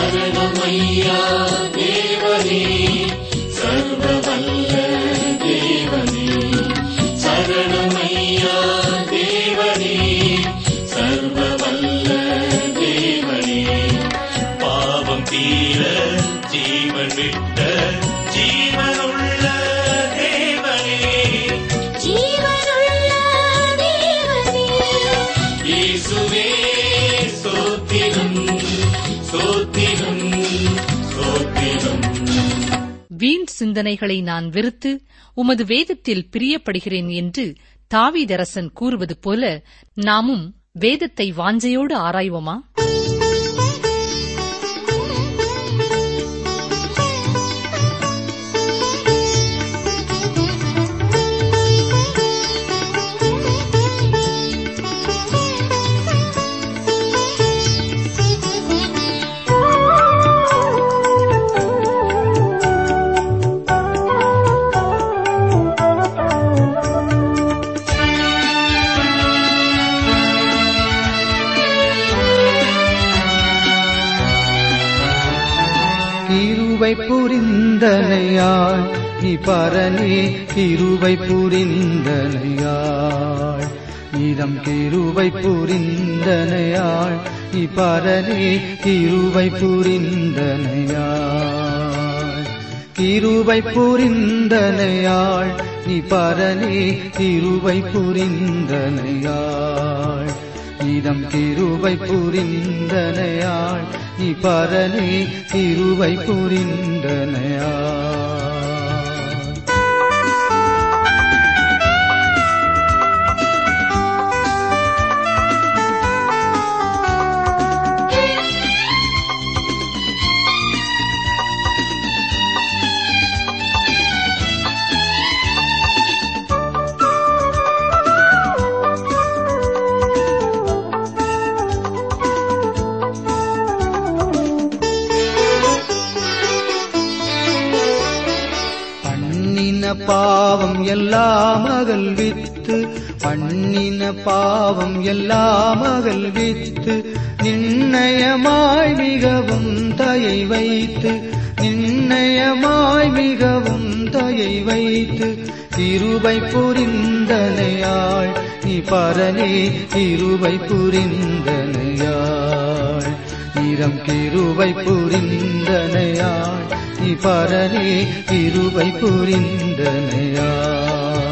சரணமையா தேவனே சர்வவல்ல தேவனே சரணமையா தேவனே சர்வவல்ல தேவனே பாவம் தீர ஜீவன் விட்ட ஜீவனுள்ள தேவனே ஜீவனுள்ள தேவனே இயேசுவே சோத்திரம் சோத்திரம் சோத்திரம் வீண் சிந்தனைகளை நான் வெறுத்து உமது வேதத்தில் பிரியப்படுகிறேன் என்று தாவீதரசன் கூறுவது போல நாமும் வேதத்தை வாஞ்சையோடு ஆராய்வோமா கிருபை புரிந்தனையாள் நீ பரனே கிருபை புரிந்தனையாள் இதம் கிருபை புரிந்தனையாள் நீ பரனே கிருபை புரிந்தனையாள் கிருபை புரிந்தனையாள் நீ பரனே கிருபை புரிந்தனையாள் இதம் கிருபை புரிந்தனையாள் நீ பரனே கிருபை புரிந்தனையாள் பண்ணின பாவம் எல்லாம் மகள் வித்து பண்ணின பாவம் எல்லாம் மகள் வித்து நிர்ணயமாய் மிகவும் தயை வைத்து நிர்ணயமாய் மிகவும் தயை வைத்து கிருபை புரிந்தனையாள் நீ பரனே கிருபை புரிந்தனையாள் நிறம் கிருபை புரிந்தனையாள் நீ பரனே கிருபை புரிந்தனையாள்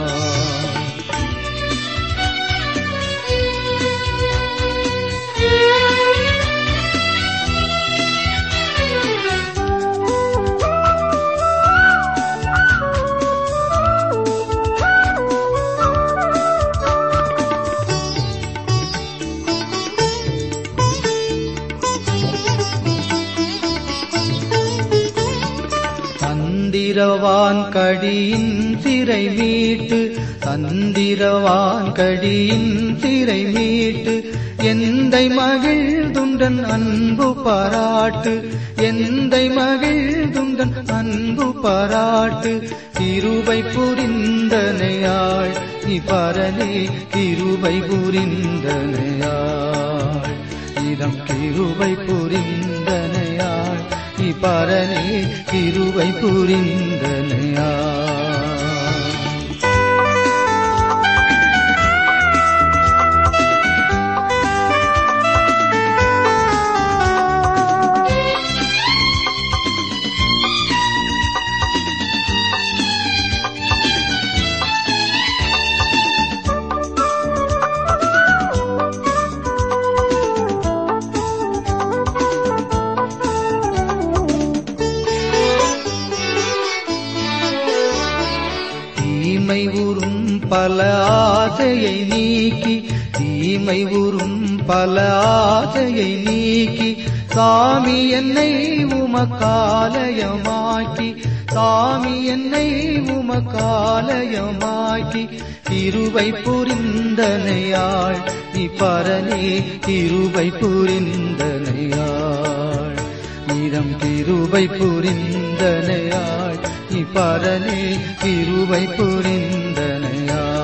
தந்திரவான் கடியின் சிறை மீட்டு தந்திரவான் கடியின் சிறை மீட்டு எந்தை மகிழ்துண்டன் அன்பு பாராட்டு எந்தை மகிழ்துண்டன் அன்பு பாராட்டு கிருபை புரிந்தனையாள் நீ பரனே கிருபை புரிந்தனையாள் இதம் கிருபை புரிந்தனையாள் நீ பரனே கிருபை புரிந்தனையாள் தீமை உறும் பல ஆசையை நீக்கி தீமை உறும் பல ஆசையை நீக்கி சாமி என்னை உமக்காலயமாக்கி சாமி என்னை உமக்காலயமாக்கி கிருபை புரிந்தனையாள் நீ பரனே கிருபை புரிந்தனையாள் நீதம் கிருபை புரிந்தனையாள் நீ பரனே கிருபை புரிந்தனையாள்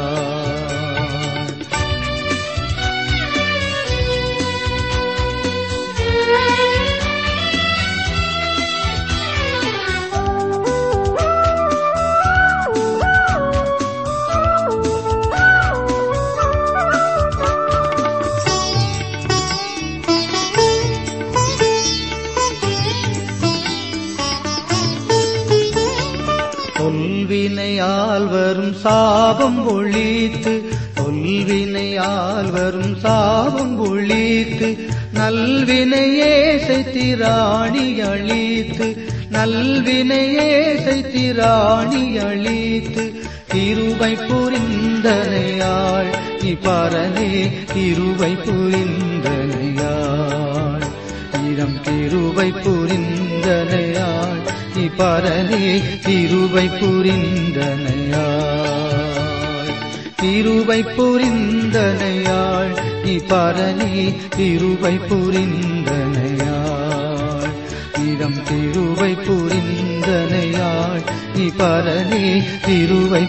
வரும் சாபம் ஒழித்து தொல்வினையால் வரும் சாபம் ஒழித்து நல்வினையே செய்திராணி அழித்து நல்வினையே செய்திராணி அழித்து இருவை புரிந்தனையாள் இப்பரனே இருவை புரிந்தனையாள் இடம் திருவை புரிந்தனையாள் இப்பரனே திருவை புரிந்தனையாள் திருவை புரிந்தனையாள் இப்பரனே திருவை புரிந்தனையாள் இடம் திருவை புரிந்தனையாள் இப்பரனே திருவை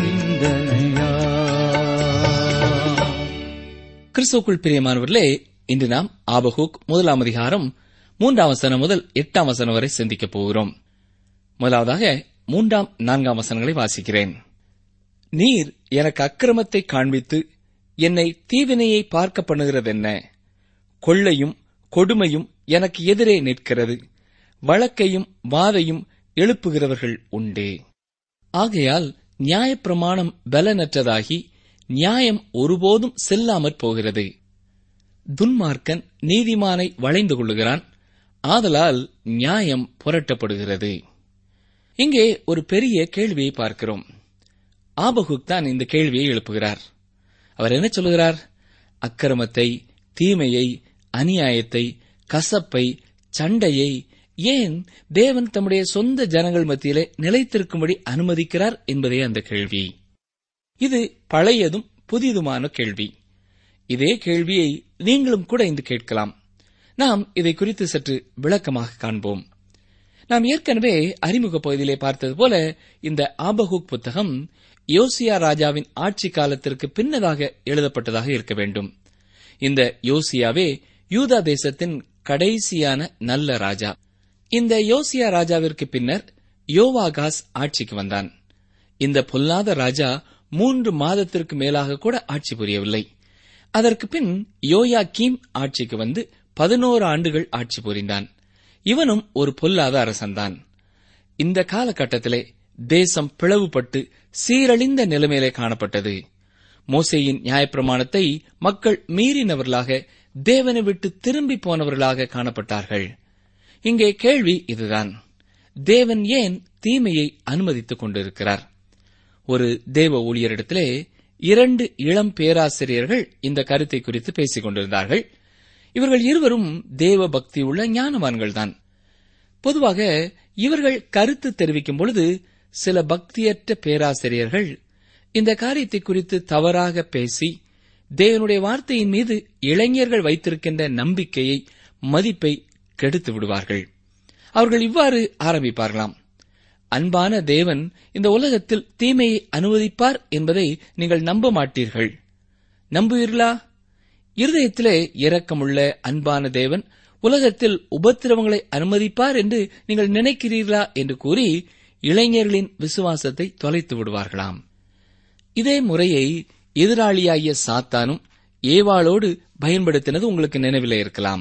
புரிந்தனையாள் கிறிஸ்துவுக்குள் பிரியமானவர்களே இன்று நாம் ஆபகூக் முதலாம் அதிகாரம் மூன்றாம் வசனம் முதல் எட்டாம் வசனம் வரை சிந்திக்கப் போகிறோம் முதலாவதாக மூன்றாம் நான்காம் வசனங்களை வாசிக்கிறேன் நீர் எனக்கு அக்கிரமத்தை காண்பித்து என்னை தீவினையை பார்க்க பண்ணுகிறதென்ன கொள்ளையும் கொடுமையும் எனக்கு எதிரே நிற்கிறது வழக்கையும் வாதையும் எழுப்புகிறவர்கள் உண்டே ஆகையால் நியாயப்பிரமாணம் பலனற்றதாகி நியாயம் ஒருபோதும் செல்லாமற் போகிறது துன்மார்க்கன் நீதிமானை வளைந்து கொள்ளுகிறான் ஆதலால் நியாயம் புரட்டப்படுகிறது இங்கே ஒரு பெரிய கேள்வியை பார்க்கிறோம் ஆபகுக் தான் இந்த கேள்வியை எழுப்புகிறார் அவர் என்ன சொல்லுகிறார் அக்கிரமத்தை தீமையை அநியாயத்தை கசப்பை சண்டையை ஏன் தேவன் தம்முடைய சொந்த ஜனங்கள் மத்தியிலே நிலைத்திருக்கும்படி அனுமதிக்கிறார் என்பதே அந்த கேள்வி இது பழையதும் புதிதுமான கேள்வி இதே கேள்வியை நீங்களும் கூட இன்று கேட்கலாம் நாம் இதை குறித்து சற்று விளக்கமாக காண்போம் நாம் ஏற்கனவே அறிமுக பகுதியிலே பார்த்தது போல இந்த ஆபகுக் புத்தகம் யோசியா ராஜாவின் ஆட்சி காலத்திற்கு பின்னதாக எழுதப்பட்டதாக இருக்க வேண்டும் இந்த யோசியாவே யூதா தேசத்தின் கடைசியான நல்ல ராஜா இந்த யோசியா ராஜாவிற்கு பின்னர் யோவாகாஸ் ஆட்சிக்கு வந்தான் இந்த பொல்லாத ராஜா மூன்று மாதத்திற்கு மேலாக கூட ஆட்சி புரியவில்லை அதற்கு பின் யோயா கீம் ஆட்சிக்கு வந்து பதினோரு ஆண்டுகள் ஆட்சி புரிந்தான் இவனும் ஒரு பொல்லாத அரசன்தான் இந்த காலகட்டத்திலே தேசம் பிளவுபட்டு சீரழிந்த நிலைமையிலே காணப்பட்டது மோசேயின் நியாயப்பிரமாணத்தை மக்கள் மீறினவர்களாக தேவனை விட்டு திரும்பி போனவர்களாக காணப்பட்டார்கள் இங்கே கேள்வி இதுதான் தேவன் ஏன் தீமையை அனுமதித்துக் கொண்டிருக்கிறார் ஒரு தேவ ஊழியரிடத்திலே இரண்டு இளம் பேராசிரியர்கள் இந்த கருத்தை குறித்து பேசிக் கொண்டிருந்தார்கள் இவர்கள் இருவரும் தேவ பக்தி உள்ள ஞானவான்கள்தான் பொதுவாக இவர்கள் கருத்து தெரிவிக்கும் பொழுது சில பக்தியற்ற பேராசிரியர்கள் இந்த காரியத்தை குறித்து தவறாக பேசி தேவனுடைய வார்த்தையின் மீது இளைஞர்கள் வைத்திருக்கின்ற நம்பிக்கையை மதிப்பை கெடுத்து விடுவார்கள் அவர்கள் இவ்வாறு ஆரம்பிப்பார்களாம் அன்பான தேவன் இந்த உலகத்தில் தீமையை அனுமதிப்பார் என்பதை நீங்கள் நம்ப மாட்டீர்கள் நம்புவீர்களா இருதயத்திலே இரக்கமுள்ள அன்பான தேவன் உலகத்தில் உபத்திரவங்களை அனுமதிப்பார் என்று நீங்கள் நினைக்கிறீர்களா என்று கூறி இளைஞர்களின் விசுவாசத்தை தொலைத்து விடுவார்களாம் இதே முறையை எதிராளியாகிய சாத்தானும் ஏவாளோடு பயன்படுத்தினது உங்களுக்கு நினைவிலே இருக்கலாம்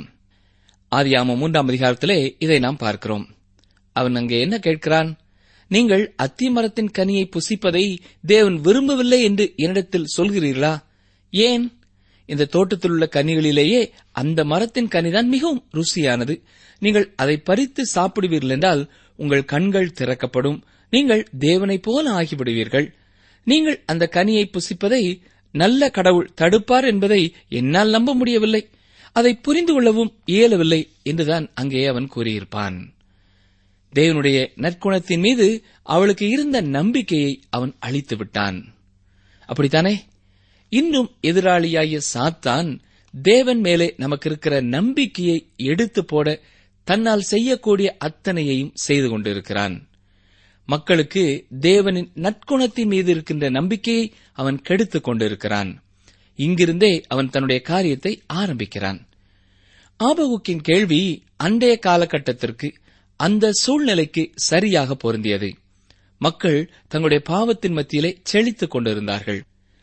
ஆதியாம மூன்றாம் அதிகாரத்திலே இதை நாம் பார்க்கிறோம் அவன் அங்கே என்ன கேட்கிறான் நீங்கள் அத்தி மரத்தின் கனியை புசிப்பதை தேவன் விரும்பவில்லை என்று என்னிடத்தில் சொல்கிறீர்களா ஏன் இந்த தோட்டத்தில் உள்ள கனிகளிலேயே அந்த மரத்தின் கனிதான் மிகவும் ருசியானது நீங்கள் அதை பறித்து சாப்பிடுவீர்கள் என்றால் உங்கள் கண்கள் திறக்கப்படும் நீங்கள் தேவனைப் போல ஆகிவிடுவீர்கள் நீங்கள் அந்த கனியை புசிப்பதை நல்ல கடவுள் தடுப்பார் என்பதை என்னால் நம்ப முடியவில்லை அதை புரிந்து கொள்ளவும் இயலவில்லை என்றுதான் அங்கே அவன் கூறியிருப்பான் தேவனுடைய நற்குணத்தின் மீது அவளுக்கு இருந்த நம்பிக்கையை அவன் அழித்து விட்டான் அப்படித்தானே இன்னும் எதிராளியாகிய சாத்தான் தேவன் மேலே நமக்கு இருக்கிற நம்பிக்கையை எடுத்து போட தன்னால் செய்யக்கூடிய அத்தனையையும் செய்து கொண்டிருக்கிறான் மக்களுக்கு தேவனின் நற்குணத்தின் மீது இருக்கின்ற நம்பிக்கையை அவன் கெடுத்துக் கொண்டிருக்கிறான் இங்கிருந்தே அவன் தன்னுடைய காரியத்தை ஆரம்பிக்கிறான் ஆபகுக்கின் கேள்வி அன்றைய காலகட்டத்திற்கு அந்த சூழ்நிலைக்கு சரியாக பொருந்தியது மக்கள் தங்களுடைய பாவத்தின் மத்தியிலே செழித்துக் கொண்டிருந்தார்கள்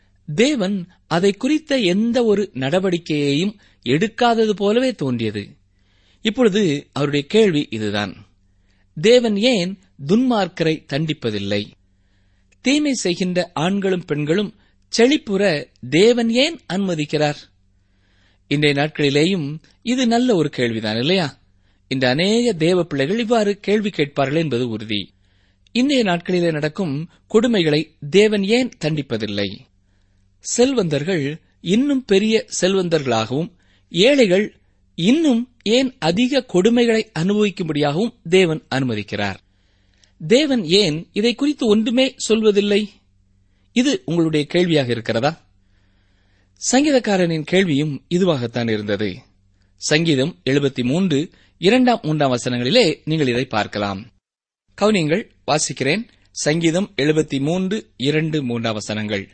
தேவன் அதை குறித்த எந்த ஒரு நடவடிக்கையையும் எடுக்காதது போலவே தோன்றியது இப்பொழுது அவருடைய கேள்வி இதுதான் தேவன் ஏன் துன்மார்க்கரை தண்டிப்பதில்லை தீமை செய்கின்ற ஆண்களும் பெண்களும் செழிப்புற தேவன் ஏன் அனுமதிக்கிறார் இன்றைய நாட்களிலேயும் இது நல்ல ஒரு கேள்விதான் இல்லையா இந்த அநேக தேவ பிள்ளைகள் இவ்வாறு கேள்வி கேட்பார்கள் என்பது உறுதி இன்றைய நாட்களிலே நடக்கும் கொடுமைகளை தேவன் ஏன் தண்டிப்பதில்லை செல்வந்தர்கள் இன்னும் பெரிய செல்வந்தர்களாகவும் ஏழைகள் இன்னும் ஏன் அதிக கொடுமைகளை அனுபவிக்கும்படியாகவும் தேவன் அனுமதிக்கிறார் தேவன் ஏன் இதை குறித்து ஒன்றுமே சொல்வதில்லை இது உங்களுடைய கேள்வியாக இருக்கிறதா சங்கீதக்காரனின் கேள்வியும் இதுவாகத்தான் இருந்தது சங்கீதம் எழுபத்தி மூன்று இரண்டாம் மூன்றாம் வசனங்களிலே நீங்கள் இதை பார்க்கலாம் கவுனியங்கள் வாசிக்கிறேன் சங்கீதம் எழுபத்தி மூன்று இரண்டு மூன்றாம் வசனங்கள்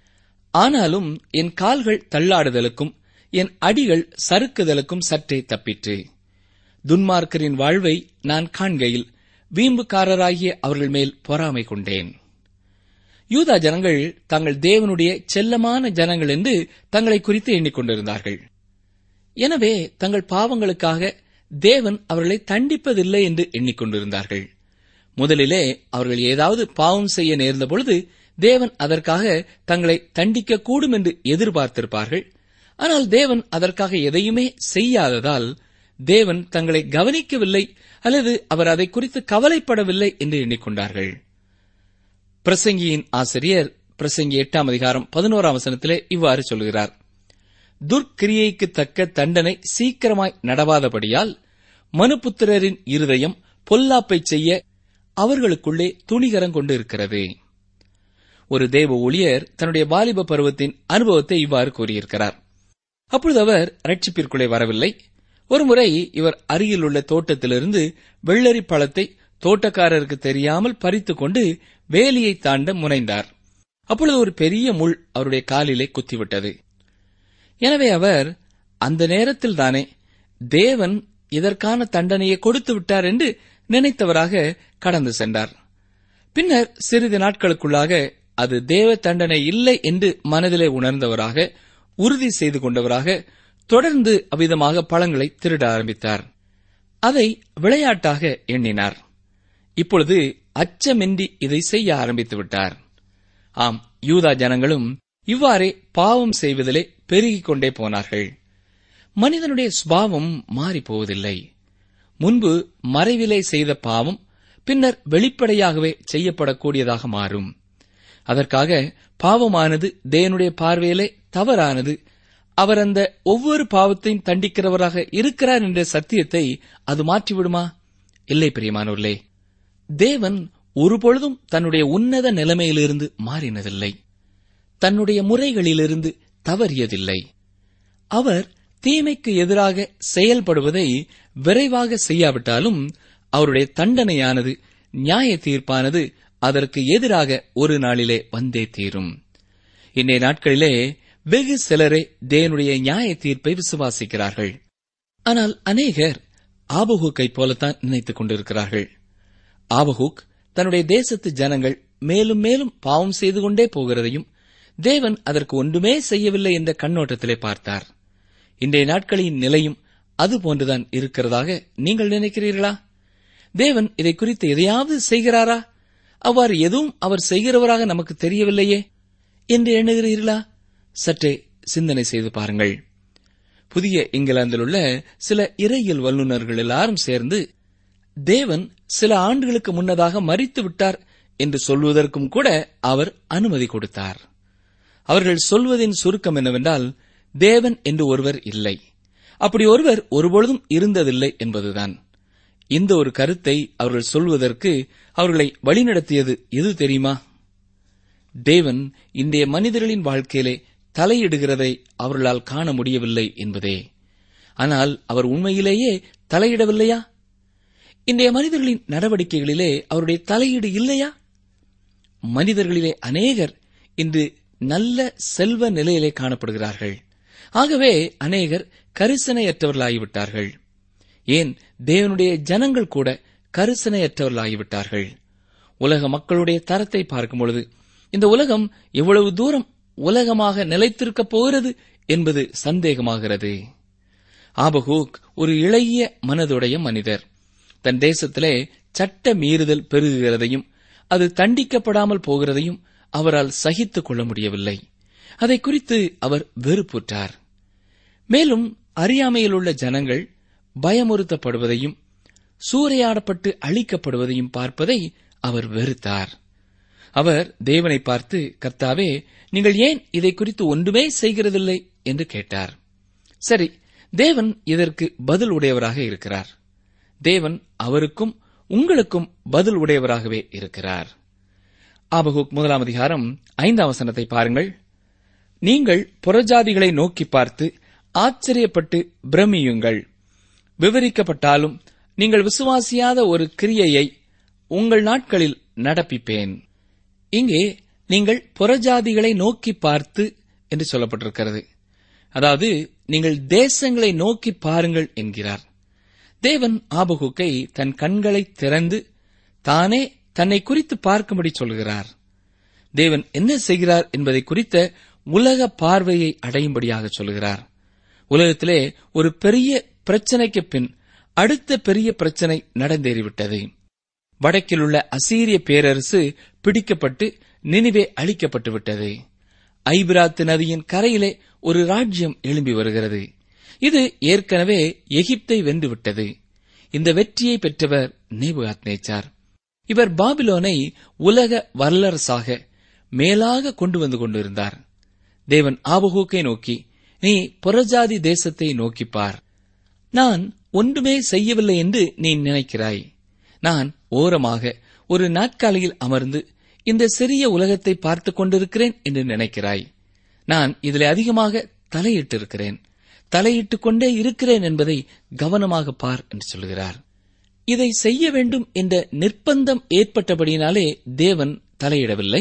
ஆனாலும் என் கால்கள் தள்ளாடுதலுக்கும் என் அடிகள் சறுக்குதலுக்கும் சற்றே தப்பிற்று துன்மார்க்கரின் வாழ்வை நான் காண்கையில் வீம்புக்காரராகிய அவர்கள் மேல் பொறாமை கொண்டேன் யூதா ஜனங்கள் தங்கள் தேவனுடைய செல்லமான ஜனங்கள் என்று தங்களை குறித்து எண்ணிக்கொண்டிருந்தார்கள் எனவே தங்கள் பாவங்களுக்காக தேவன் அவர்களை தண்டிப்பதில்லை என்று எண்ணிக்கொண்டிருந்தார்கள் முதலிலே அவர்கள் ஏதாவது பாவம் செய்ய நேர்ந்த பொழுது தேவன் அதற்காக தங்களை தண்டிக்க கூடும் என்று எதிர்பார்த்திருப்பார்கள் ஆனால் தேவன் அதற்காக எதையுமே செய்யாததால் தேவன் தங்களை கவனிக்கவில்லை அல்லது அவர் அதை குறித்து கவலைப்படவில்லை என்று எண்ணிக்கொண்டார்கள் பிரசங்கியின் ஆசிரியர் பிரசங்கி எட்டாம் அதிகாரம் பதினோராம் வசனத்திலே இவ்வாறு சொல்கிறார் துர்க்கிரியைக்கு தக்க தண்டனை சீக்கிரமாய் நடவாதபடியால் மனுபுத்திரரின் இருதயம் பொல்லாப்பை செய்ய அவர்களுக்குள்ளே துணிகரம் கொண்டு இருக்கிறது ஒரு தேவ ஊழியர் தன்னுடைய வாலிப பருவத்தின் அனுபவத்தை இவ்வாறு கூறியிருக்கிறார் அப்பொழுது அவர் ரட்சிப்பிற்குள்ளே வரவில்லை ஒருமுறை இவர் அருகிலுள்ள தோட்டத்திலிருந்து வெள்ளரி பழத்தை தோட்டக்காரருக்கு தெரியாமல் பறித்துக் கொண்டு வேலியை தாண்ட முனைந்தார் அப்பொழுது ஒரு பெரிய முள் அவருடைய காலிலே குத்திவிட்டது எனவே அவர் அந்த நேரத்தில் தானே தேவன் இதற்கான தண்டனையை கொடுத்து விட்டார் என்று நினைத்தவராக கடந்து சென்றார் பின்னர் சிறிது நாட்களுக்குள்ளாக அது தேவ தண்டனை இல்லை என்று மனதிலே உணர்ந்தவராக உறுதி செய்து கொண்டவராக தொடர்ந்து அவ்விதமாக பழங்களை திருட ஆரம்பித்தார் அதை விளையாட்டாக எண்ணினார் இப்பொழுது அச்சமின்றி இதை செய்ய ஆரம்பித்து விட்டார் ஆம் யூதா ஜனங்களும் இவ்வாறே பாவம் செய்வதிலே பெருகிக் கொண்டே போனார்கள் மனிதனுடைய சுபாவம் மாறிப் போவதில்லை முன்பு மறைவிலே செய்த பாவம் பின்னர் வெளிப்படையாகவே செய்யப்படக்கூடியதாக மாறும் அதற்காக பாவமானது தேவனுடைய பார்வையிலே தவறானது அவர் அந்த ஒவ்வொரு பாவத்தையும் தண்டிக்கிறவராக இருக்கிறார் என்ற சத்தியத்தை அது மாற்றிவிடுமா இல்லை பிரியமானவர்களே தேவன் ஒருபொழுதும் தன்னுடைய உன்னத நிலைமையிலிருந்து மாறினதில்லை தன்னுடைய முறைகளிலிருந்து தவறியதில்லை அவர் தீமைக்கு எதிராக செயல்படுவதை விரைவாக செய்யாவிட்டாலும் அவருடைய தண்டனையானது நியாய தீர்ப்பானது அதற்கு எதிராக ஒரு நாளிலே வந்தே தீரும் இன்றைய நாட்களிலே வெகு சிலரே தேவனுடைய நியாய தீர்ப்பை விசுவாசிக்கிறார்கள் ஆனால் அநேகர் ஆபஹூக்கை போலத்தான் நினைத்துக் கொண்டிருக்கிறார்கள் ஆபஹூக் தன்னுடைய தேசத்து ஜனங்கள் மேலும் மேலும் பாவம் செய்து கொண்டே போகிறதையும் தேவன் அதற்கு ஒன்றுமே செய்யவில்லை என்ற கண்ணோட்டத்திலே பார்த்தார் இன்றைய நாட்களின் நிலையும் அது போன்றுதான் இருக்கிறதாக நீங்கள் நினைக்கிறீர்களா தேவன் இதை குறித்து எதையாவது செய்கிறாரா அவ்வாறு எதுவும் அவர் செய்கிறவராக நமக்கு தெரியவில்லையே என்று எண்ணுகிறீர்களா சற்றே சிந்தனை செய்து பாருங்கள் புதிய இங்கிலாந்தில் உள்ள சில இறையியல் வல்லுநர்கள் எல்லாரும் சேர்ந்து தேவன் சில ஆண்டுகளுக்கு முன்னதாக மறித்து விட்டார் என்று சொல்வதற்கும் கூட அவர் அனுமதி கொடுத்தார் அவர்கள் சொல்வதின் சுருக்கம் என்னவென்றால் தேவன் என்று ஒருவர் இல்லை அப்படி ஒருவர் ஒருபொழுதும் இருந்ததில்லை என்பதுதான் இந்த ஒரு கருத்தை அவர்கள் சொல்வதற்கு அவர்களை வழிநடத்தியது எது தெரியுமா தேவன் இன்றைய மனிதர்களின் வாழ்க்கையிலே தலையிடுகிறதை அவர்களால் காண முடியவில்லை என்பதே ஆனால் அவர் உண்மையிலேயே தலையிடவில்லையா இன்றைய மனிதர்களின் நடவடிக்கைகளிலே அவருடைய தலையீடு இல்லையா மனிதர்களிலே அநேகர் இன்று நல்ல செல்வ நிலையிலே காணப்படுகிறார்கள் ஆகவே அநேகர் கரிசனையற்றவர்களாகிவிட்டார்கள் ஏன் தேவனுடைய ஜனங்கள் கூட கரிசனையற்றவர்களாகிவிட்டார்கள் உலக மக்களுடைய தரத்தை பார்க்கும் பொழுது இந்த உலகம் எவ்வளவு தூரம் உலகமாக நிலைத்திருக்கப் போகிறது என்பது சந்தேகமாகிறது ஆபகூக் ஒரு இளைய மனதுடைய மனிதர் தன் தேசத்திலே சட்ட மீறுதல் பெருகுகிறதையும் அது தண்டிக்கப்படாமல் போகிறதையும் அவரால் சகித்துக் கொள்ள முடியவில்லை அதை குறித்து அவர் வெறுப்புற்றார் மேலும் அறியாமையில் உள்ள ஜனங்கள் பயமுறுத்தப்படுவதையும் சூறையாடப்பட்டு அழிக்கப்படுவதையும் பார்ப்பதை அவர் வெறுத்தார் அவர் தேவனை பார்த்து கர்த்தாவே நீங்கள் ஏன் இதை குறித்து ஒன்றுமே செய்கிறதில்லை என்று கேட்டார் சரி தேவன் இதற்கு பதில் உடையவராக இருக்கிறார் தேவன் அவருக்கும் உங்களுக்கும் பதில் உடையவராகவே இருக்கிறார் ஆபகுக் முதலாம் அதிகாரம் ஐந்தாம் வசனத்தை பாருங்கள் நீங்கள் புறஜாதிகளை நோக்கி பார்த்து ஆச்சரியப்பட்டு பிரமியுங்கள் விவரிக்கப்பட்டாலும் நீங்கள் விசுவாசியாத ஒரு கிரியையை உங்கள் நாட்களில் நடப்பிப்பேன் இங்கே நீங்கள் புறஜாதிகளை நோக்கி பார்த்து என்று சொல்லப்பட்டிருக்கிறது அதாவது நீங்கள் தேசங்களை நோக்கி பாருங்கள் என்கிறார் தேவன் ஆபகுக்கை தன் கண்களை திறந்து தானே தன்னை குறித்து பார்க்கும்படி சொல்கிறார் தேவன் என்ன செய்கிறார் என்பதை குறித்த உலக பார்வையை அடையும்படியாக சொல்கிறார் உலகத்திலே ஒரு பெரிய பிரச்சனைக்கு பின் அடுத்த பெரிய பிரச்சனை நடந்தேறிவிட்டது வடக்கில் உள்ள அசீரிய பேரரசு பிடிக்கப்பட்டு நினிவே அழிக்கப்பட்டு விட்டது ஐபிராத்து நதியின் கரையிலே ஒரு ராஜ்யம் எழும்பி வருகிறது இது ஏற்கனவே எகிப்தை வென்றுவிட்டது இந்த வெற்றியை பெற்றவர் நேபுகாத் நேச்சார் இவர் பாபிலோனை உலக வல்லரசாக மேலாக கொண்டு வந்து கொண்டிருந்தார் தேவன் ஆபகூக்கை நோக்கி நீ புறஜாதி தேசத்தை நோக்கிப்பார் நான் ஒன்றுமே செய்யவில்லை என்று நீ நினைக்கிறாய் நான் ஓரமாக ஒரு நாட்காலியில் அமர்ந்து இந்த சிறிய உலகத்தை பார்த்துக் கொண்டிருக்கிறேன் என்று நினைக்கிறாய் நான் இதில் அதிகமாக தலையிட்டிருக்கிறேன் தலையிட்டுக் கொண்டே இருக்கிறேன் என்பதை கவனமாக பார் என்று சொல்கிறார் இதை செய்ய வேண்டும் என்ற நிர்பந்தம் ஏற்பட்டபடியினாலே தேவன் தலையிடவில்லை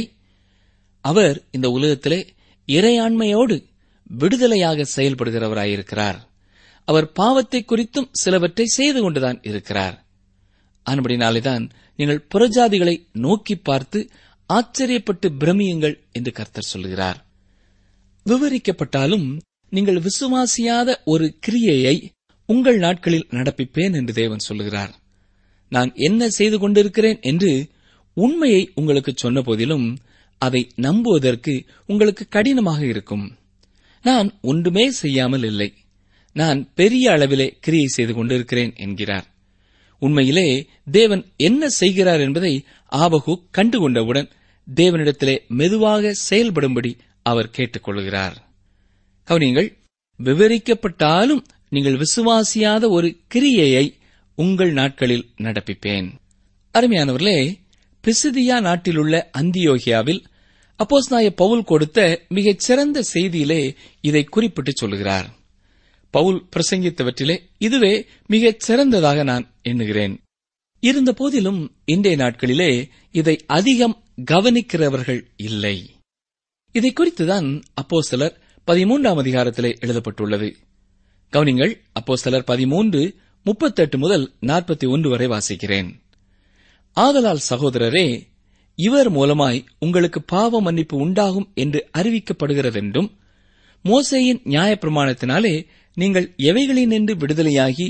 அவர் இந்த உலகத்திலே இறையாண்மையோடு விடுதலையாக செயல்படுகிறவராயிருக்கிறார் அவர் பாவத்தை குறித்தும் சிலவற்றை செய்து கொண்டுதான் இருக்கிறார் ஆனபடினாலேதான் நீங்கள் புறஜாதிகளை நோக்கி பார்த்து ஆச்சரியப்பட்டு பிரமியுங்கள் என்று கர்த்தர் சொல்கிறார் விவரிக்கப்பட்டாலும் நீங்கள் விசுவாசியாத ஒரு கிரியையை உங்கள் நாட்களில் நடப்பிப்பேன் என்று தேவன் சொல்லுகிறார் நான் என்ன செய்து கொண்டிருக்கிறேன் என்று உண்மையை உங்களுக்கு சொன்ன போதிலும் அதை நம்புவதற்கு உங்களுக்கு கடினமாக இருக்கும் நான் ஒன்றுமே செய்யாமல் இல்லை நான் பெரிய அளவிலே கிரியை செய்து கொண்டிருக்கிறேன் என்கிறார் உண்மையிலே தேவன் என்ன செய்கிறார் என்பதை ஆபகு கண்டுகொண்டவுடன் தேவனிடத்திலே மெதுவாக செயல்படும்படி அவர் கேட்டுக்கொள்கிறார் கவனிங்கள் விவரிக்கப்பட்டாலும் நீங்கள் விசுவாசியாத ஒரு கிரியையை உங்கள் நாட்களில் நடப்பிப்பேன் அருமையானவர்களே பிசிதியா நாட்டிலுள்ள அந்தியோகியாவில் அப்போஸ்நாய பவுல் கொடுத்த மிகச் சிறந்த செய்தியிலே இதை குறிப்பிட்டு சொல்கிறார் பவுல் பிரசங்கித்தவற்றிலே இதுவே மிகச் சிறந்ததாக நான் எண்ணுகிறேன் இருந்த போதிலும் இன்றைய நாட்களிலே இதை அதிகம் கவனிக்கிறவர்கள் இல்லை இதை குறித்துதான் அப்போ சிலர் பதிமூன்றாம் அதிகாரத்திலே எழுதப்பட்டுள்ளது கவனிங்கள் அப்போ சிலர் பதிமூன்று முப்பத்தெட்டு முதல் நாற்பத்தி ஒன்று வரை வாசிக்கிறேன் ஆதலால் சகோதரரே இவர் மூலமாய் உங்களுக்கு பாவ மன்னிப்பு உண்டாகும் என்று அறிவிக்கப்படுகிறதென்றும் மோசேயின் நியாயப்பிரமாணத்தினாலே நீங்கள் எவைகளினின்று விடுதலையாகி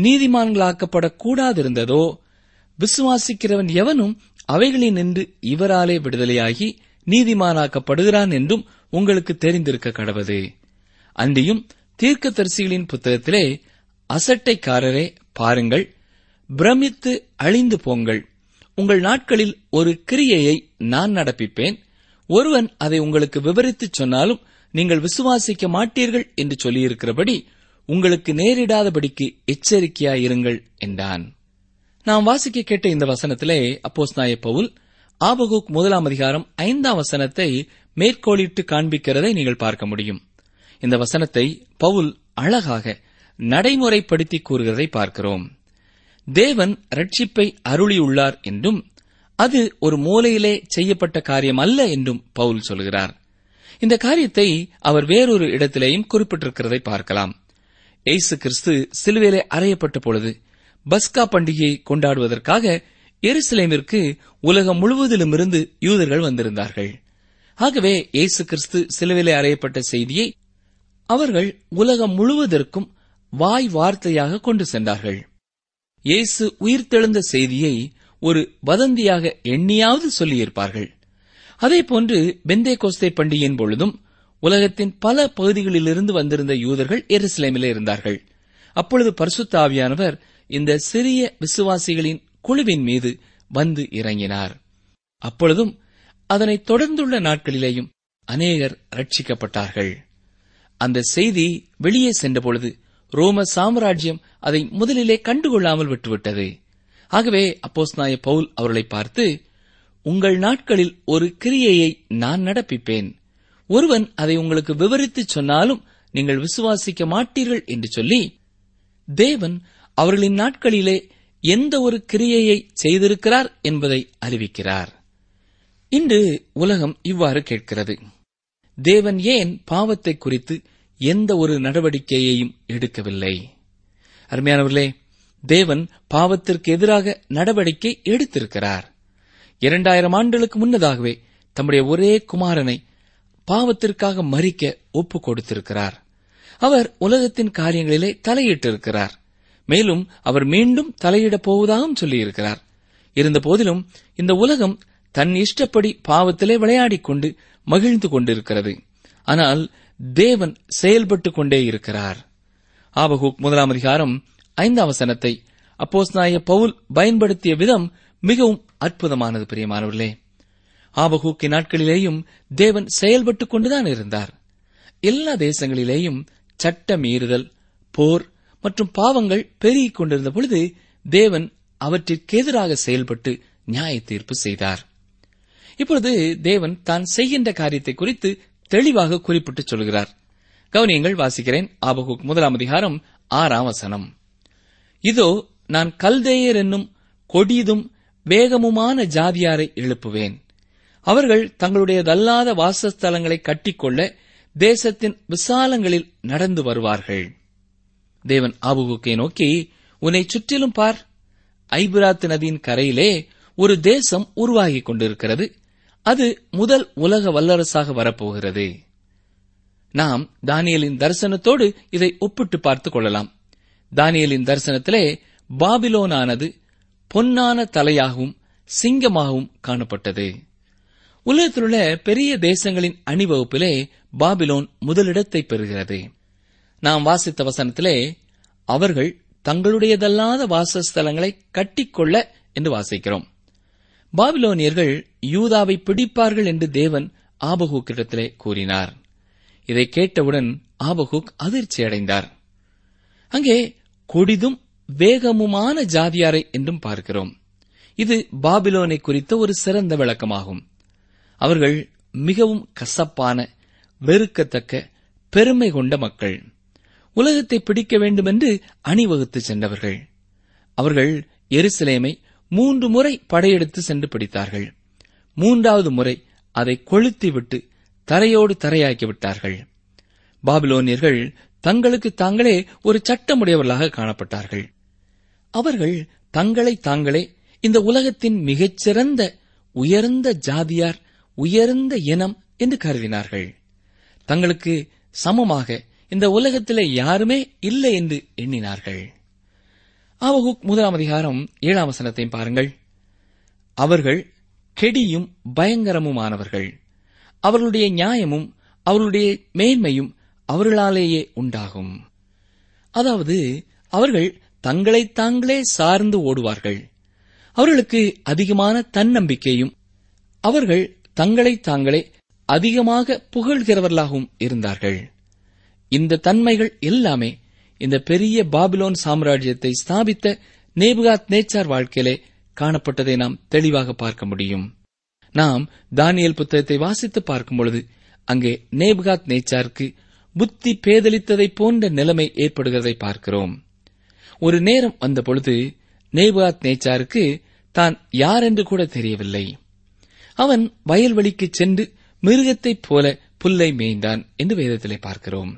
நீதிமான்களாக்கப்படக்கூடாதிருந்ததோ விசுவாசிக்கிறவன் எவனும் அவைகளினின்று இவராலே விடுதலையாகி நீதிமானாக்கப்படுகிறான் என்றும் உங்களுக்கு தெரிந்திருக்க கடவது அன்றியும் தீர்க்கதரிசிகளின் புத்தகத்திலே அசட்டைக்காரரே பாருங்கள் பிரமித்து அழிந்து போங்கள் உங்கள் நாட்களில் ஒரு கிரியையை நான் நடப்பிப்பேன் ஒருவன் அதை உங்களுக்கு விவரித்துச் சொன்னாலும் நீங்கள் விசுவாசிக்க மாட்டீர்கள் என்று சொல்லியிருக்கிறபடி உங்களுக்கு நேரிடாதபடிக்கு எச்சரிக்கையாயிருங்கள் என்றான் நாம் வாசிக்க கேட்ட இந்த வசனத்திலே அப்போஸ் நாய பவுல் ஆபகுக் முதலாம் அதிகாரம் ஐந்தாம் வசனத்தை மேற்கோளிட்டு காண்பிக்கிறதை நீங்கள் பார்க்க முடியும் இந்த வசனத்தை பவுல் அழகாக நடைமுறைப்படுத்தி கூறுகிறதை பார்க்கிறோம் தேவன் ரட்சிப்பை அருளியுள்ளார் என்றும் அது ஒரு மூலையிலே செய்யப்பட்ட காரியம் அல்ல என்றும் பவுல் சொல்கிறார் இந்த காரியத்தை அவர் வேறொரு இடத்திலேயும் குறிப்பிட்டிருக்கிறதை பார்க்கலாம் எய்சு கிறிஸ்து சிலுவையிலே அறையப்பட்ட பொழுது பஸ்கா பண்டிகையை கொண்டாடுவதற்காக எருசலேமிற்கு உலகம் முழுவதிலுமிருந்து யூதர்கள் வந்திருந்தார்கள் ஆகவே இயேசு கிறிஸ்து சிலுவையிலே அறையப்பட்ட செய்தியை அவர்கள் உலகம் முழுவதற்கும் வாய் வார்த்தையாக கொண்டு சென்றார்கள் இயேசு உயிர்த்தெழுந்த செய்தியை ஒரு வதந்தியாக எண்ணியாவது சொல்லியிருப்பார்கள் அதேபோன்று பெந்தே கோஸ்தே பண்டிகையின் பொழுதும் உலகத்தின் பல பகுதிகளிலிருந்து வந்திருந்த யூதர்கள் எருசலேமிலே இருந்தார்கள் அப்பொழுது பரிசுத்த ஆவியானவர் இந்த சிறிய விசுவாசிகளின் குழுவின் மீது வந்து இறங்கினார் அப்பொழுதும் அதனைத் தொடர்ந்துள்ள நாட்களிலேயும் அநேகர் ரட்சிக்கப்பட்டார்கள் அந்த செய்தி வெளியே சென்றபொழுது ரோம சாம்ராஜ்யம் அதை முதலிலே கண்டுகொள்ளாமல் விட்டுவிட்டது ஆகவே அப்போஸ்நாய பவுல் அவர்களை பார்த்து உங்கள் நாட்களில் ஒரு கிரியையை நான் நடப்பிப்பேன் ஒருவன் அதை உங்களுக்கு விவரித்துச் சொன்னாலும் நீங்கள் விசுவாசிக்க மாட்டீர்கள் என்று சொல்லி தேவன் அவர்களின் நாட்களிலே எந்த ஒரு கிரியையை செய்திருக்கிறார் என்பதை அறிவிக்கிறார் இன்று உலகம் இவ்வாறு கேட்கிறது தேவன் ஏன் பாவத்தை குறித்து எந்த ஒரு நடவடிக்கையையும் எடுக்கவில்லை அருமையானவர்களே தேவன் பாவத்திற்கு எதிராக நடவடிக்கை எடுத்திருக்கிறார் இரண்டாயிரம் ஆண்டுகளுக்கு முன்னதாகவே தம்முடைய ஒரே குமாரனை பாவத்திற்காக மறிக்க ஒப்பு கொடுத்திருக்கிறார் அவர் உலகத்தின் காரியங்களிலே தலையிட்டிருக்கிறார் மேலும் அவர் மீண்டும் தலையிடப் போவதாகவும் சொல்லியிருக்கிறார் இருந்த போதிலும் இந்த உலகம் தன் இஷ்டப்படி பாவத்திலே விளையாடிக் கொண்டு மகிழ்ந்து கொண்டிருக்கிறது ஆனால் தேவன் செயல்பட்டுக் கொண்டே இருக்கிறார் ஆபகூக் முதலாம் அதிகாரம் ஐந்தாம் வசனத்தை அப்போஸ்நாய பவுல் பயன்படுத்திய விதம் மிகவும் அற்புதமானது பிரியமானவர்களே ஆபகூக்கி நாட்களிலேயும் தேவன் செயல்பட்டுக் கொண்டுதான் இருந்தார் எல்லா தேசங்களிலேயும் சட்ட மீறுதல் போர் மற்றும் பாவங்கள் பெருகிக் கொண்டிருந்த பொழுது தேவன் அவற்றிற்கு எதிராக செயல்பட்டு நியாய தீர்ப்பு செய்தார் இப்பொழுது தேவன் தான் செய்கின்ற காரியத்தை குறித்து தெளிவாக குறிப்பிட்டு சொல்கிறார் கவனியங்கள் வாசிக்கிறேன் ஆபகுக் முதலாம் அதிகாரம் ஆறாம் வசனம் இதோ நான் கல்தேயர் என்னும் கொடிதும் வேகமுமான ஜாதியாரை எழுப்புவேன் அவர்கள் தங்களுடையதல்லாத வாசஸ்தலங்களை கட்டிக்கொள்ள தேசத்தின் விசாலங்களில் நடந்து வருவார்கள் தேவன் ஆபுகுக்கை நோக்கி உன்னை சுற்றிலும் பார் ஐபிராத்து நதியின் கரையிலே ஒரு தேசம் உருவாகிக் கொண்டிருக்கிறது அது முதல் உலக வல்லரசாக வரப்போகிறது நாம் தானியலின் தரிசனத்தோடு இதை ஒப்பிட்டு பார்த்துக் கொள்ளலாம் தானியலின் தரிசனத்திலே பாபிலோனானது பொன்னான தலையாகவும் சிங்கமாகவும் காணப்பட்டது உலகத்திலுள்ள பெரிய தேசங்களின் அணிவகுப்பிலே பாபிலோன் முதலிடத்தை பெறுகிறது நாம் வாசித்த வசனத்திலே அவர்கள் தங்களுடையதல்லாத வாசஸ்தலங்களை கட்டிக்கொள்ள என்று வாசிக்கிறோம் பாபிலோனியர்கள் யூதாவை பிடிப்பார்கள் என்று தேவன் ஆபகூக்கிடத்திலே கூறினார் இதை கேட்டவுடன் ஆபகூக் அதிர்ச்சி அடைந்தார் அங்கே கொடிதும் வேகமுமான ஜாதியாரை என்றும் பார்க்கிறோம் இது பாபிலோனை குறித்த ஒரு சிறந்த விளக்கமாகும் அவர்கள் மிகவும் கசப்பான வெறுக்கத்தக்க பெருமை கொண்ட மக்கள் உலகத்தை பிடிக்க வேண்டுமென்று அணிவகுத்து சென்றவர்கள் அவர்கள் எருசலேமை மூன்று முறை படையெடுத்து சென்று பிடித்தார்கள் மூன்றாவது முறை அதை கொளுத்திவிட்டு தரையோடு தரையாக்கி விட்டார்கள் பாபிலோனியர்கள் தங்களுக்கு தாங்களே ஒரு சட்டமுடையவர்களாக காணப்பட்டார்கள் அவர்கள் தங்களை தாங்களே இந்த உலகத்தின் மிகச்சிறந்த உயர்ந்த ஜாதியார் உயர்ந்த இனம் என்று கருதினார்கள் தங்களுக்கு சமமாக இந்த உலகத்திலே யாருமே இல்லை என்று எண்ணினார்கள் ஆவகுக் முதலாம் அதிகாரம் ஏழாம் வசனத்தையும் பாருங்கள் அவர்கள் கெடியும் பயங்கரமுமானவர்கள் அவர்களுடைய நியாயமும் அவர்களுடைய மேன்மையும் அவர்களாலேயே உண்டாகும் அதாவது அவர்கள் தங்களை தாங்களே சார்ந்து ஓடுவார்கள் அவர்களுக்கு அதிகமான தன்னம்பிக்கையும் அவர்கள் தங்களை தாங்களே அதிகமாக புகழ்கிறவர்களாகவும் இருந்தார்கள் இந்த தன்மைகள் எல்லாமே இந்த பெரிய பாபிலோன் சாம்ராஜ்யத்தை ஸ்தாபித்த நேபுகாத் நேச்சார் வாழ்க்கையிலே காணப்பட்டதை நாம் தெளிவாக பார்க்க முடியும் நாம் தானியல் புத்தகத்தை வாசித்து பார்க்கும் பொழுது அங்கே நேபுகாத் நேச்சாருக்கு புத்தி பேதலித்ததை போன்ற நிலைமை ஏற்படுகிறதை பார்க்கிறோம் ஒரு நேரம் வந்த பொழுது நேபுகாத் நேச்சாருக்கு தான் யார் என்று கூட தெரியவில்லை அவன் வயல்வெளிக்கு சென்று மிருகத்தைப் போல புல்லை மேய்ந்தான் என்று வேதத்திலே பார்க்கிறோம்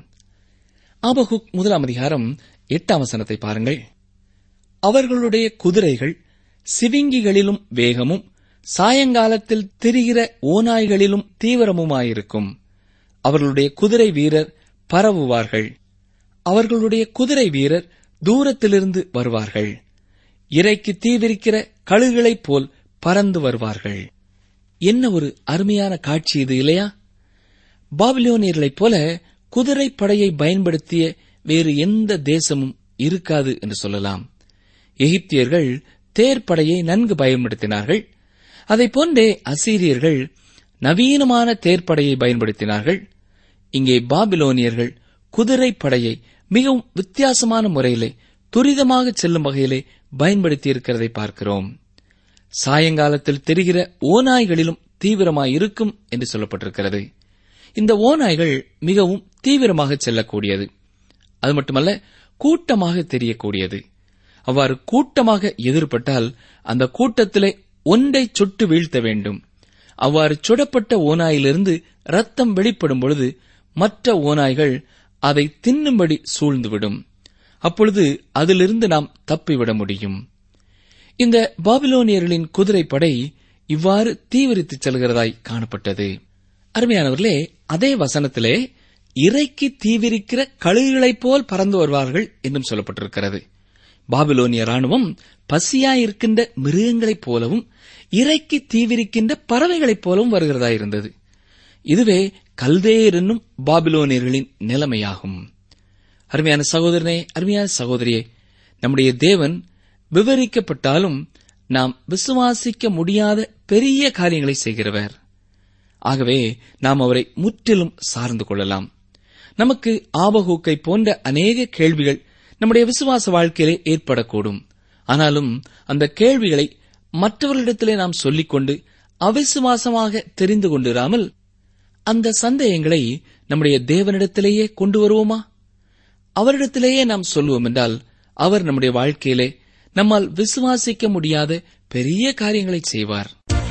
ஆபகுக் முதலாம் அதிகாரம் எட்டாம் வசனத்தை பாருங்கள் அவர்களுடைய குதிரைகள் சிவிங்கிகளிலும் வேகமும் சாயங்காலத்தில் திரிகிற ஓநாய்களிலும் தீவிரமுமாயிருக்கும் அவர்களுடைய குதிரை வீரர் பரவுவார்கள் அவர்களுடைய குதிரை வீரர் தூரத்திலிருந்து வருவார்கள் இறைக்கு தீவிரிக்கிற கழுகுகளைப் போல் பறந்து வருவார்கள் என்ன ஒரு அருமையான காட்சி இது இல்லையா பாபிலோனியர்களைப் போல குதிரை படையை பயன்படுத்திய வேறு எந்த தேசமும் இருக்காது என்று சொல்லலாம் எகிப்தியர்கள் தேர்ப்படையை நன்கு பயன்படுத்தினார்கள் அதைப் போன்றே அசீரியர்கள் நவீனமான தேர்ப்படையை பயன்படுத்தினார்கள் இங்கே பாபிலோனியர்கள் குதிரை படையை மிகவும் வித்தியாசமான முறையிலே துரிதமாக செல்லும் வகையிலே பயன்படுத்தியிருக்கிறதை பார்க்கிறோம் சாயங்காலத்தில் தெரிகிற ஓநாய்களிலும் தீவிரமாயிருக்கும் என்று சொல்லப்பட்டிருக்கிறது இந்த ஓநாய்கள் மிகவும் தீவிரமாக செல்லக்கூடியது அது மட்டுமல்ல கூட்டமாக தெரியக்கூடியது அவ்வாறு கூட்டமாக எதிர்பட்டால் அந்த கூட்டத்திலே ஒன்றை சுட்டு வீழ்த்த வேண்டும் அவ்வாறு சுடப்பட்ட ஓநாயிலிருந்து ரத்தம் வெளிப்படும் பொழுது மற்ற ஓநாய்கள் அதை தின்னும்படி சூழ்ந்துவிடும் அப்பொழுது அதிலிருந்து நாம் தப்பிவிட முடியும் இந்த பாபிலோனியர்களின் குதிரைப்படை இவ்வாறு தீவிரித்துச் செல்கிறதாய் காணப்பட்டது அருமையானவர்களே அதே வசனத்திலே இறைக்கு தீவிரிக்கிற கழுகுகளைப் போல் பறந்து வருவார்கள் என்றும் சொல்லப்பட்டிருக்கிறது பாபிலோனிய ராணுவம் பசியாயிருக்கின்ற மிருகங்களைப் போலவும் இறைக்கு தீவிரிக்கின்ற பறவைகளைப் போலவும் வருகிறதாயிருந்தது இதுவே கல்தேயர் என்னும் பாபிலோனியர்களின் நிலைமையாகும் அருமையான சகோதரனே அருமையான சகோதரியே நம்முடைய தேவன் விவரிக்கப்பட்டாலும் நாம் விசுவாசிக்க முடியாத பெரிய காரியங்களை செய்கிறவர் ஆகவே நாம் அவரை முற்றிலும் சார்ந்து கொள்ளலாம் நமக்கு ஆபகூக்கை போன்ற அநேக கேள்விகள் நம்முடைய விசுவாச வாழ்க்கையிலே ஏற்படக்கூடும் ஆனாலும் அந்த கேள்விகளை மற்றவர்களிடத்திலே நாம் சொல்லிக்கொண்டு அவிசுவாசமாக தெரிந்து கொண்டிராமல் அந்த சந்தேகங்களை நம்முடைய தேவனிடத்திலேயே கொண்டு வருவோமா அவரிடத்திலேயே நாம் சொல்லுவோம் என்றால் அவர் நம்முடைய வாழ்க்கையிலே நம்மால் விசுவாசிக்க முடியாத பெரிய காரியங்களை செய்வார்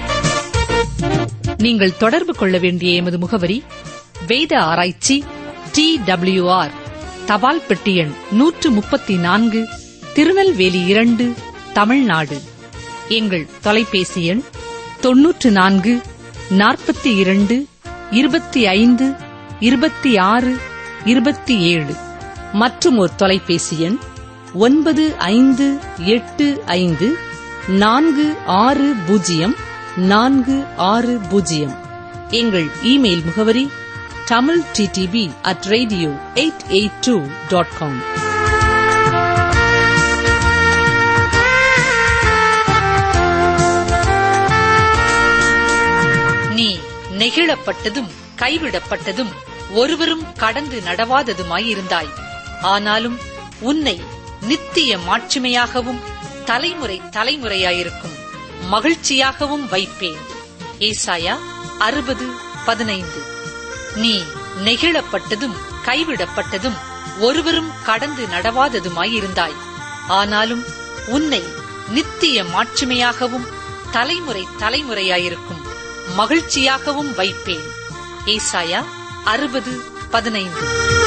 நீங்கள் தொடர்பு கொள்ள வேண்டிய எமது முகவரி வேத ஆராய்ச்சி டி ஆர் தபால் பெட்டி எண் நூற்று முப்பத்தி நான்கு திருநெல்வேலி இரண்டு தமிழ்நாடு எங்கள் தொலைபேசி எண் தொன்னூற்று நான்கு நாற்பத்தி இரண்டு இருபத்தி ஐந்து இருபத்தி ஆறு இருபத்தி ஏழு மற்றும் ஒரு தொலைபேசி எண் ஒன்பது ஐந்து எட்டு ஐந்து நான்கு ஆறு பூஜ்ஜியம் நான்கு ஆறு பூஜ்ஜியம் எங்கள் இமெயில் முகவரி Tamil DTP at radio eight eight two dot com நீ நெகிழப்பட்டதும் கைவிடப்பட்டதும் ஒருவரும் கடந்து நடவாததுமாயிருந்தாய் ஆனாலும் உன்னை நித்திய மாட்சிமையாகவும் தலைமுறை தலைமுறையாயிருக்கும் மகிழ்ச்சியாகவும் வைப்பேன் ஏசாயா அறுபது பதினைந்து நீ நெகிழப்பட்டதும் கைவிடப்பட்டதும் ஒருவரும் கடந்து நடவாததுமாயிருந்தாய் ஆனாலும் உன்னை நித்திய மாட்சிமையாகவும் தலைமுறை தலைமுறையாயிருக்கும் மகிழ்ச்சியாகவும் வைப்பேன் ஏசாயா அறுபது பதினைந்து